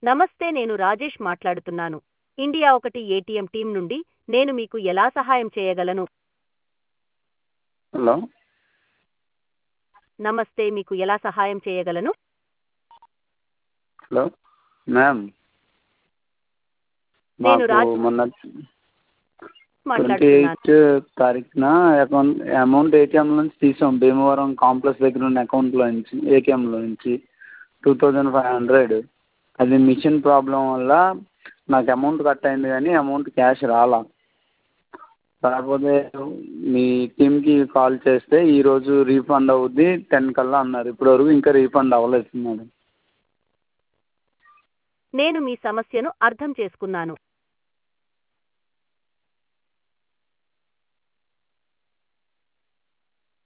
నమస్తే నేను రాజేష్ మాట్లాడుతున్నాను ఇండియా ఒకటి ఏటీఎం టీం నుండి నేను మీకు ఎలా సహాయం చేయగలను హలో నమస్తే మీకు ఎలా సహాయం చేయగలను హలో మ్యామ్ నేను మాకు రాజ్ మొన్న ట్వంటీ మాట్లాడుతున్నాను ఎయిత్ తారీఖున అకౌంట్ అమౌంట్ ఏటీఎం నుంచి తీసాం భీమవరం కాంప్లెక్స్ దగ్గర ఉన్న అకౌంట్లో నుంచి ఏటీఎంలో నుంచి టూ థౌజండ్ ఫైవ్ హండ్రెడ్ అది మిషన్ ప్రాబ్లం వల్ల నాకు అమౌంట్ కట్ అయింది కానీ అమౌంట్ క్యాష్ రాలా కాకపోతే మీ టీమ్కి కాల్ చేస్తే ఈరోజు రీఫండ్ అవుద్ది టెన్ కల్లా అన్నారు ఇప్పటివరకు ఇంకా రీఫండ్ అవ్వలేదు మేడం నేను మీ సమస్యను అర్థం చేసుకున్నాను